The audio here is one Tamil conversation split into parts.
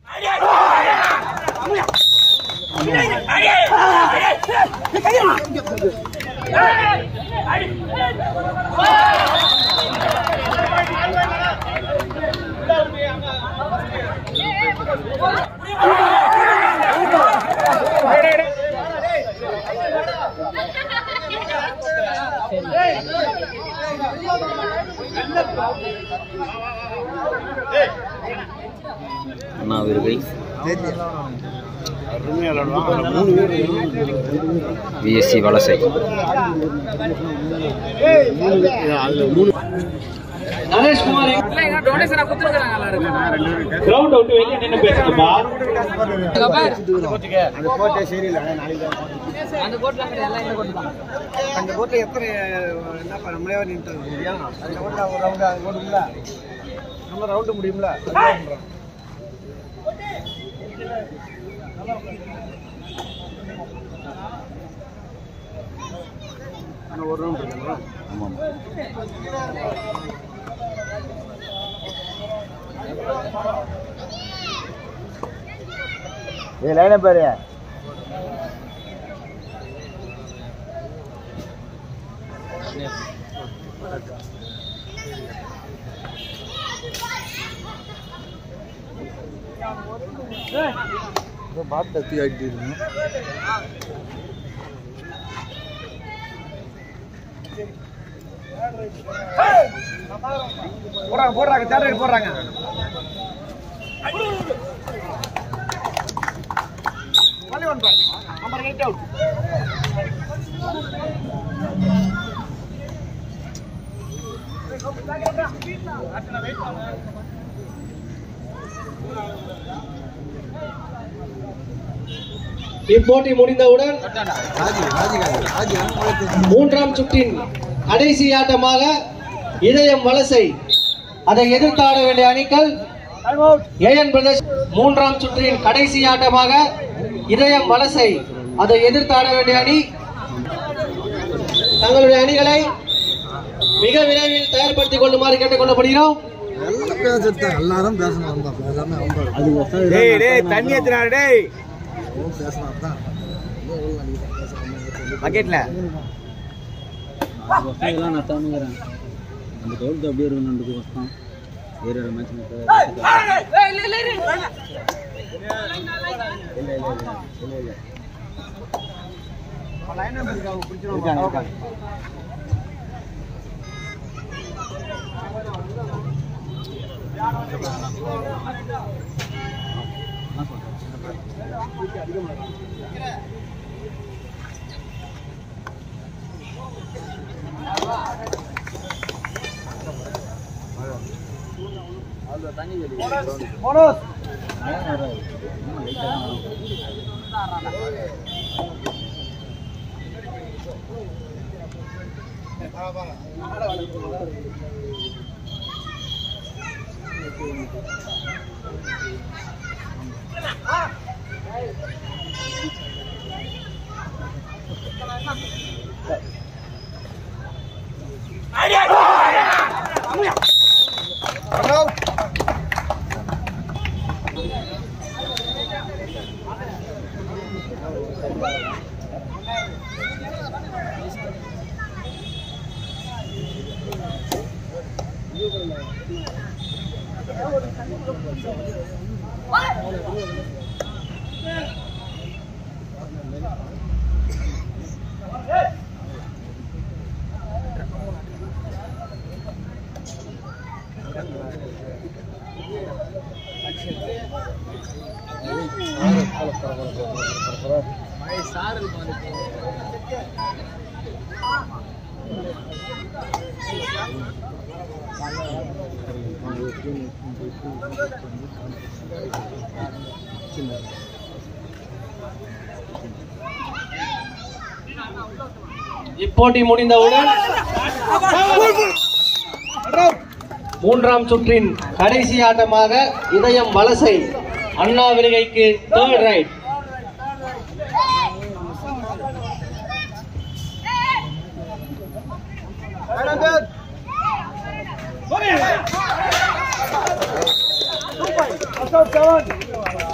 அண்ணா விருகை விஎஸ்சி வலசை கிரவுண்ட் விட்டு வெளியே நின்று பேசுங்கப்பா அந்த கோட்டில் எத்தனை என்னப்பா நம்மளே நின்று அந்த கோட்டில் ஒரு ரவுண்டு அது ஓடும்ல நம்ம ரவுண்டு முடியும்ல ஒரு ரவுண்டு இருக்குங்களா ஏய் லைனை பாரு பாட்டு தத்தி ஆகிட்டு இருக்கணும் போடுறாங்க போடுறாங்க தேட்டருக்கு போடுறாங்க Only one ball. Number eight out. இப்போட்டி முடிந்தவுடன் மூன்றாம் சுற்றின் கடைசி ஆட்டமாக இதயம் வலசை அதை எதிர்த்து ஆட வேண்டிய அணிகள் ஏஎன் பிரதர்ஸ் மூன்றாம் சுற்றின் கடைசி ஆட்டமாக இதயம் வலசை அதை எதிர்த்து ஆட வேண்டிய அணி தங்களுடைய அணிகளை மிக விரைவில் தயார்படுத்திக் கொள்ளுமாறு கேட்டுக் கொள்ளப்படுகிறோம் எல்லாம் பேசுறது எல்லாரும் பேசணும் வந்தா பேசாம வந்தா டேய் டேய் தண்ணி ஏத்துறாரு டேய் பேசணும் தான் பக்கெட்ல எல்லாம் நான் தானுங்கிறேன் அந்த கவுண்ட் அப்படியே இருக்கும் ரெண்டு வருஷம் வேற ஒரு மேட்ச் இப்போட்டி முடிந்தவுடன் மூன்றாம் சுற்றின் கடைசி ஆட்டமாக இதயம் வலசை அண்ணா விருகைக்கு third raid First out seven.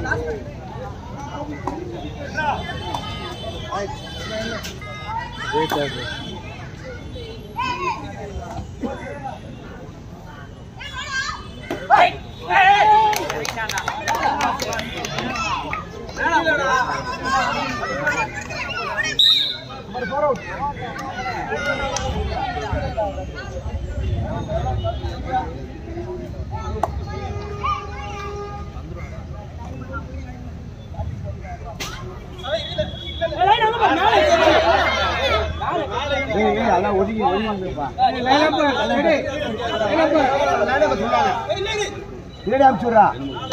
எல்லாம் ஒதுங்கி ஒதுங்கி வந்துருப்பா பின்னாடி அனுப்பிச்சுடுறா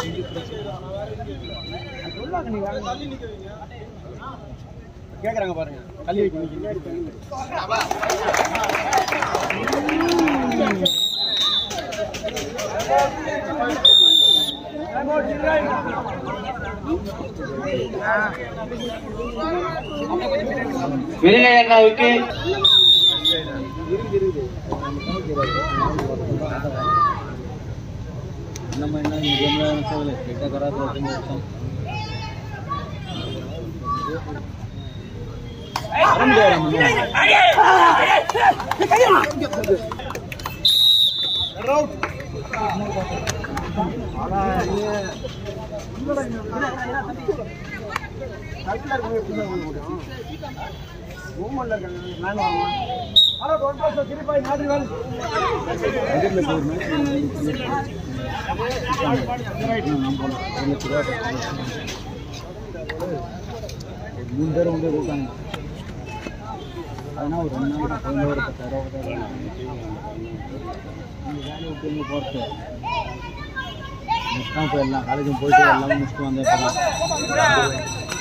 கேக்குறாங்க பாருங்க கல்வி விருகை அண்ணாவுக்கு நம்ம என்ன இந்த கேமில் சேவல் கரெக்டாக கராத்தில் வச்சு வருஷம் வர முடியாது நம்ம. பக்கத்துல போய் ஒரு match இன்னும் நம்ம போனோம். ஒரு லட்ச ரூபா ஒரு மூணு பேர் வந்து இருக்காங்க அதனால் ஒரு ரெண்டு நாள் குழந்தை ஒரு பத்தாயிரம் பத்தாயிரம் இந்த வேலையை விட்டு இங்கே போகிறது முடிச்சுதான் போயிடலாம் காலேஜும் போயிட்டு எல்லாமே முடிச்சுட்டு வந்தேன் இப்போ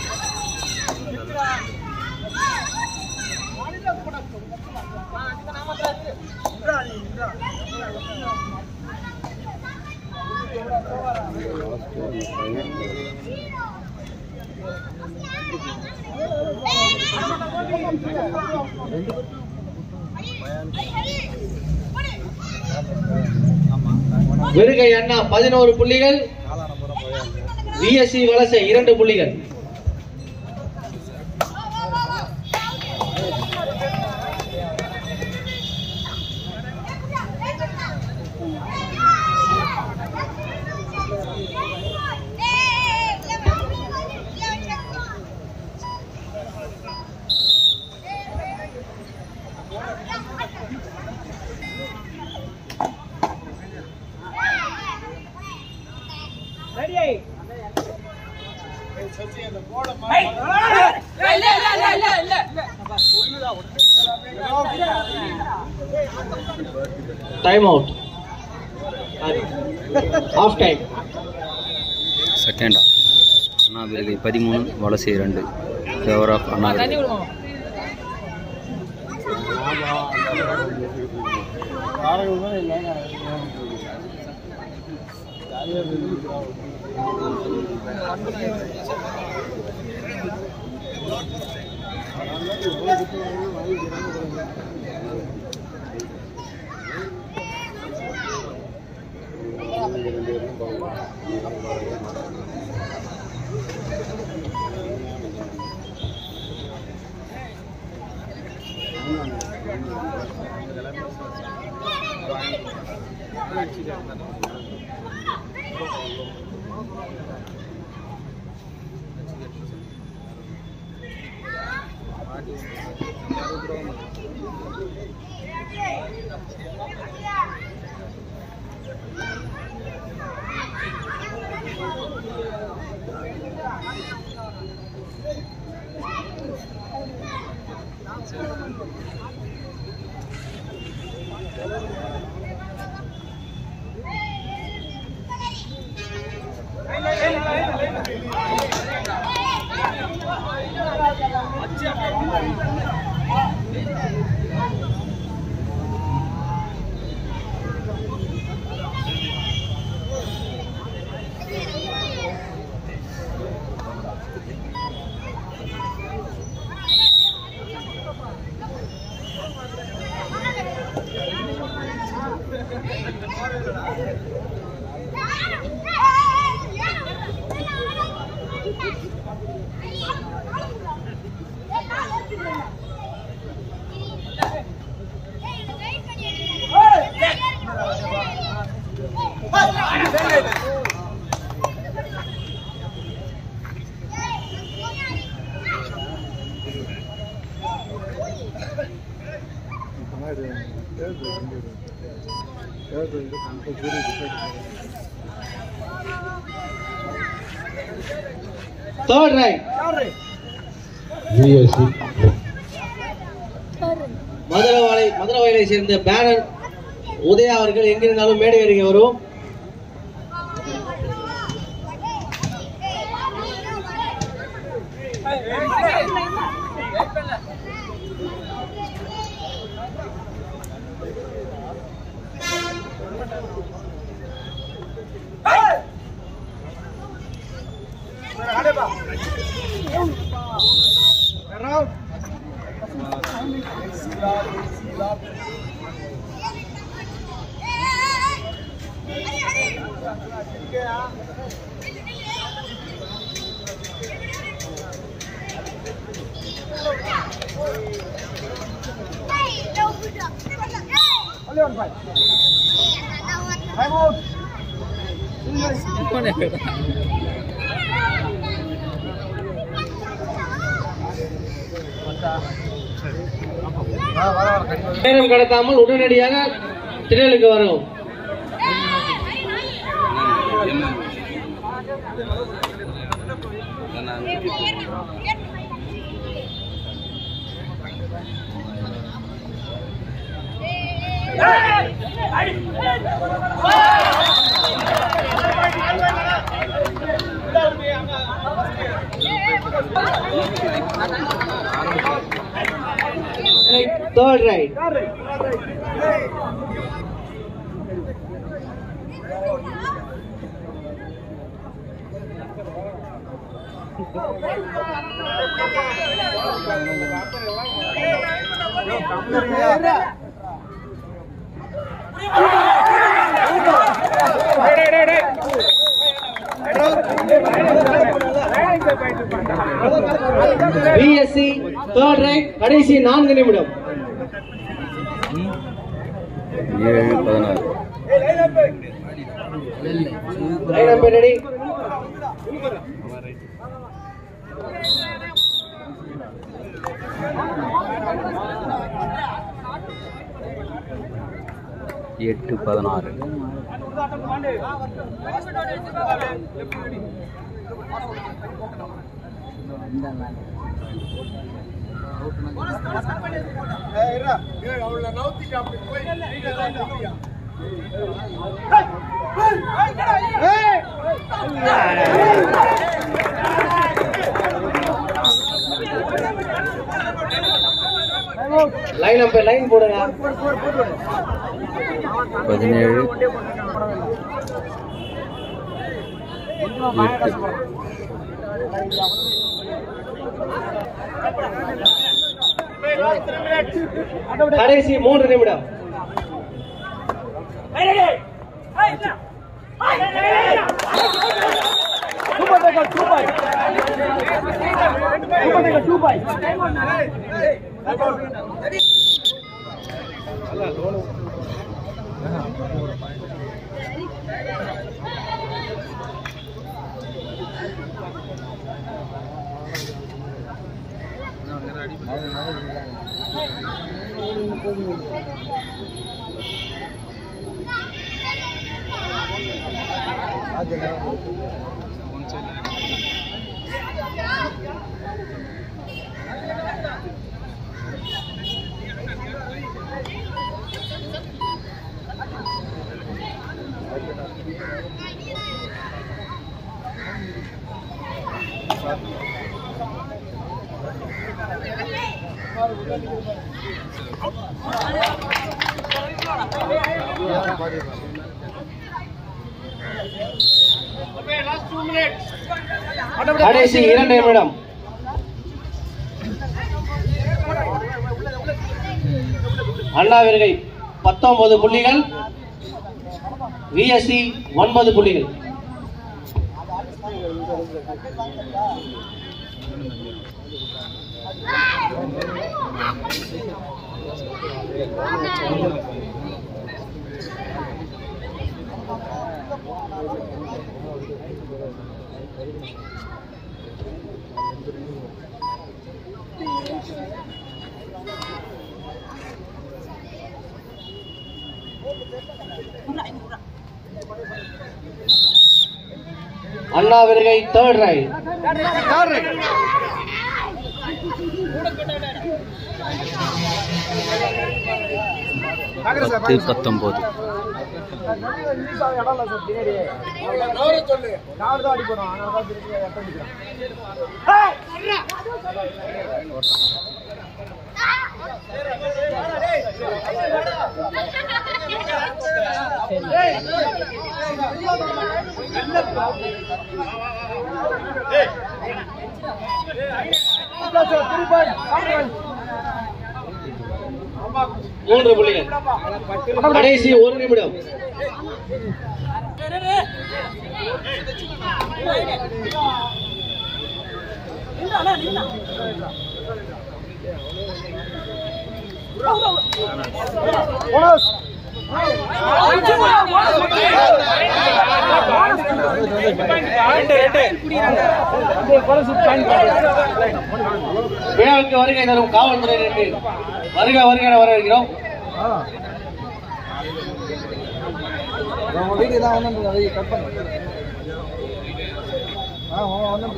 விருகை அண்ணா பதினோரு புள்ளிகள் விஎஸ்சி வலசை இரண்டு புள்ளிகள் time out of time second half Anna Virugai பதிமூணு வலசை ரெண்டு favour of Anna Virugai. Yeah. Third raid Maduravoyal மதுரவாயிலை சேர்ந்த பேனர் உதயா அவர்கள் எங்கிருந்தாலும் மேடை அருகே வரும் நேரம் கடத்தாமல் உடனடியாக திடலுக்கு வரும் third raid BSC third raid கடைசி நான்கு நிமிடம் ஏழு பதினாறு லைன் நம்பர் ரெடி எட்டு பதினாறு லைன் நம்பர் லைன் போடுங்க பதினேழு எட்டு கடைசி மூன்று நிமிடம் கடைசி இரண்டு நிமிடம் அண்ணாவிற்கை பத்தொன்பது புள்ளிகள் விஎஸ்சி ஒன்பது புள்ளிகள் அண்ணா விருகை தேர்ட் ரைட் பத்து பத்தொம்போது மூன்று புள்ளிகள் கடைசி ஒரு நிமிடம் விழாவுக்கு வருகை தரும் காவல்துறையினருக்கு வருக வருக என வரவேற்கிறோம் உங்க வீட்டுக்கு தான் வந்து அதை கட் பண்ணு ஆ வந்து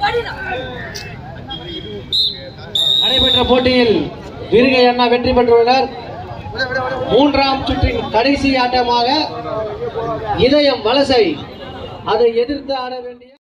நடைபெற்ற போட்டியில் விருகை அண்ணா வெற்றி பெற்றுள்ளனர் மூன்றாம் சுற்றின் கடைசி ஆட்டமாக இதயம் வலசை அதை எதிர்த்து ஆட வேண்டிய